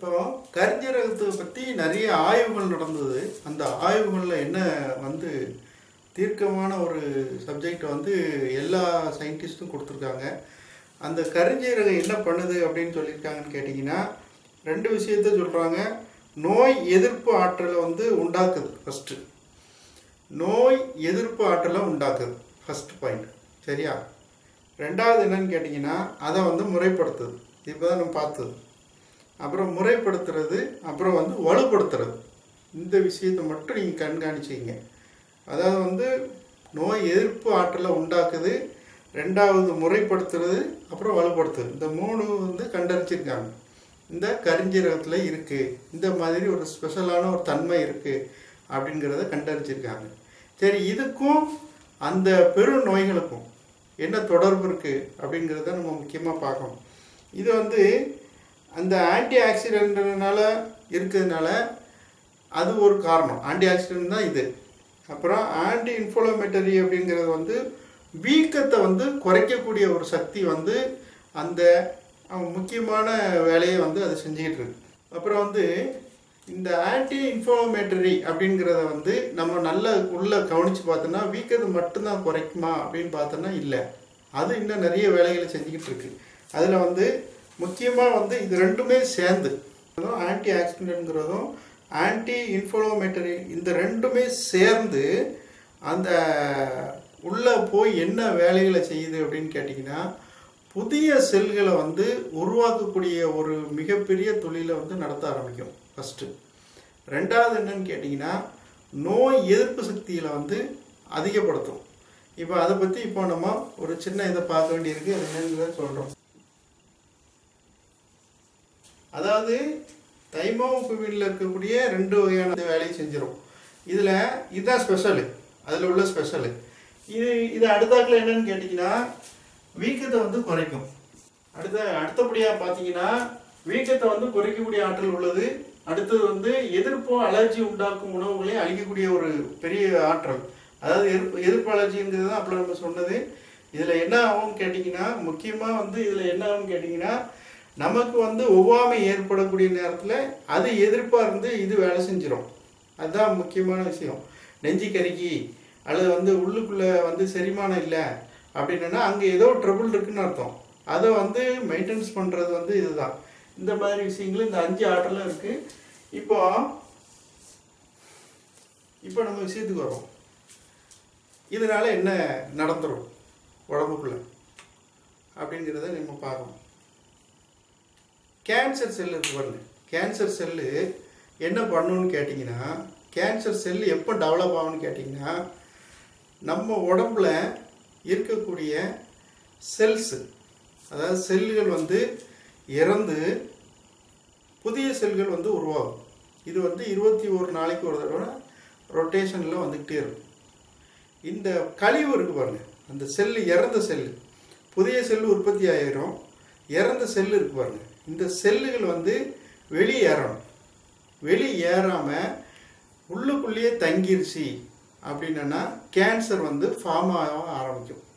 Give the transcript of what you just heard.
இப்போ கரிஞ்சீரகத்தை பற்றி நிறைய ஆய்வுகள் நடந்தது அந்த ஆய்வுகளில் என்ன வந்து தீர்க்கமான ஒரு சப்ஜெக்ட் வந்து எல்லா சயின்டிஸ்ட்டும் கொடுத்துருக்காங்க அந்த கரிஞ்சீரகம் என்ன பண்ணுது அப்படின்னு சொல்லியிருக்காங்கன்னு கேட்டிங்கன்னா ரெண்டு விஷயத்த சொல்கிறாங்க நோய் எதிர்ப்பு ஆற்றலை வந்து உண்டாக்குது ஃபஸ்ட்டு நோய் எதிர்ப்பு ஆற்றலை உண்டாக்குது ஃபஸ்ட் பாயிண்ட் சரியா ரெண்டாவது என்னன்னு கேட்டிங்கன்னா அதை வந்து முறைப்படுத்துது இப்போ தான் நம்ம பார்த்தது அப்புறம் முறைப்படுத்துறது அப்புறம் வந்து வலுப்படுத்துறது இந்த விஷயத்தை மட்டும் நீங்கள் கண்காணிச்சிங்க அதாவது வந்து நோய் எதிர்ப்பு ஆற்றலை உண்டாக்குது ரெண்டாவது முறைப்படுத்துறது அப்புறம் வலுப்படுத்துறது இந்த மூணு வந்து கண்டறிச்சிருக்காங்க இந்த கரிஞ்சீரகத்தில் இருக்குது இந்த மாதிரி ஒரு ஸ்பெஷலான ஒரு தன்மை இருக்குது அப்படிங்கிறத கண்டறிச்சிருக்காங்க சரி இதுக்கும் அந்த பெரும் நோய்களுக்கும் என்ன தொடர்பு இருக்குது அப்படிங்கிறத நம்ம முக்கியமாக பார்க்கணும் இது வந்து அந்த ஆன்டி ஆக்சிடென்ட்னால இருக்கிறதுனால அது ஒரு காரணம் ஆன்டி ஆக்சிடென்ட் தான் இது அப்புறம் ஆன்டி இன்ஃப்ளமேட்டரி அப்படிங்கிறது வந்து வீக்கத்தை வந்து குறைக்கக்கூடிய ஒரு சக்தி வந்து அந்த அஹ், முக்கியமான வேலையை வந்து அது செஞ்சுக்கிட்டு இருக்கு அப்புறம் வந்து இந்த ஆன்டி இன்ஃப்ளமேட்டரி அப்படிங்கிறத வந்து நம்ம நல்லா உள்ள கவனித்து பார்த்தோன்னா வீக்கத்தை மட்டும்தான் குறைக்குமா அப்படின்னு பார்த்தோன்னா இல்லை அது இன்னும் நிறைய வேலைகளை செஞ்சுக்கிட்டு இருக்கு அதில் வந்து முக்கியமாக வந்து இது ரெண்டுமே சேர்ந்து ஆன்டி ஆக்சிடென்ட்ங்கிறதும் ஆன்டி இன்ஃப்ளமேட்டரி இந்த ரெண்டுமே சேர்ந்து அந்த உள்ளே போய் என்ன வேலைகளை செய்யுது அப்படின்னு கேட்டிங்கன்னா புதிய செல்களை வந்து உருவாக்கக்கூடிய ஒரு மிகப்பெரிய தொழிலை வந்து நடத்த ஆரம்பிக்கும் ஃபஸ்ட்டு ரெண்டாவது என்னன்னு கேட்டிங்கன்னா நோய் எதிர்ப்பு சக்தியில் வந்து அதிகப்படுத்தும் இப்போ அதை பற்றி இப்போ நம்ம ஒரு சின்ன இதை பார்க்க வேண்டியிருக்கு அது என்னங்கிறத சொல்கிறோம் அதாவது தைமோபுவினில் இருக்கக்கூடிய ரெண்டு வகையான வேலையை செஞ்சிடும் இதில் இதுதான் ஸ்பெஷலு அதில் உள்ள ஸ்பெஷலு இது இது அடுத்தாக்கில் என்னன்னு கேட்டிங்கன்னா வீக்கத்தை வந்து குறைக்கும் அடுத்த அடுத்தபடியாக பார்த்தீங்கன்னா வீக்கத்தை வந்து குறைக்கக்கூடிய ஆற்றல் உள்ளது அடுத்தது வந்து எதிர்ப்பு அலர்ஜி உண்டாக்கும் உணவுகளை அழிக்கக்கூடிய ஒரு பெரிய ஆற்றல் அதாவது எதிர்ப்பு எதிர்ப்பு அலர்ஜிங்கிறது தான் அப்போ நம்ம சொன்னது இதில் என்ன ஆகும்னு கேட்டிங்கன்னா முக்கியமாக வந்து இதில் என்ன ஆகும்னு கேட்டிங்கன்னா நமக்கு வந்து ஒவ்வாமை ஏற்படக்கூடிய நேரத்தில் அது எதிர்ப்பாக இருந்து இது வேலை செஞ்சிடும் அதுதான் முக்கியமான விஷயம் நெஞ்சு கருகி அல்லது வந்து உள்ளுக்குள்ளே வந்து செரிமானம் இல்லை அப்படின்னா அங்கே ஏதோ ட்ரபுள் இருக்குன்னு அர்த்தம் அதை வந்து மெயின்டெனன்ஸ் பண்ணுறது வந்து இதுதான் இந்த மாதிரி விஷயங்கள் இந்த அஞ்சு ஆற்றலும் இருக்குது இப்போ இப்போ நம்ம விஷயத்துக்கு வரோம் இதனால என்ன நடந்துரும் உடம்புக்குள்ள அப்படிங்கிறத நம்ம பார்க்கணும் கேன்சர் செல் இருக்கு பாருங்க கேன்சர் செல்லு என்ன பண்ணுன்னு கேட்டிங்கன்னா கேன்சர் செல் எப்போ டெவலப் ஆகும்னு கேட்டிங்கன்னா நம்ம உடம்புல இருக்கக்கூடிய செல்ஸு அதாவது செல்கள் வந்து இறந்து புதிய செல்கள் வந்து உருவாகும் இது வந்து இருபத்தி ஒரு நாளைக்கு ஒரு தடவை ரொட்டேஷனில் வந்துக்கிட்டே இருக்கும் இந்த கழிவு இருக்கு பாருங்க அந்த செல்லு இறந்த செல்லு புதிய செல்லு உற்பத்தி ஆயிரும் இறந்த செல்லு இருக்கு பாருங்க இந்த செல்லுகள் வந்து வெளியேறணும் வெளியேறாமல் உள்ளுக்குள்ளேயே தங்கிருச்சு அப்படின்னா கேன்சர் வந்து ஃபார்ம் ஆக ஆரம்பிக்கும்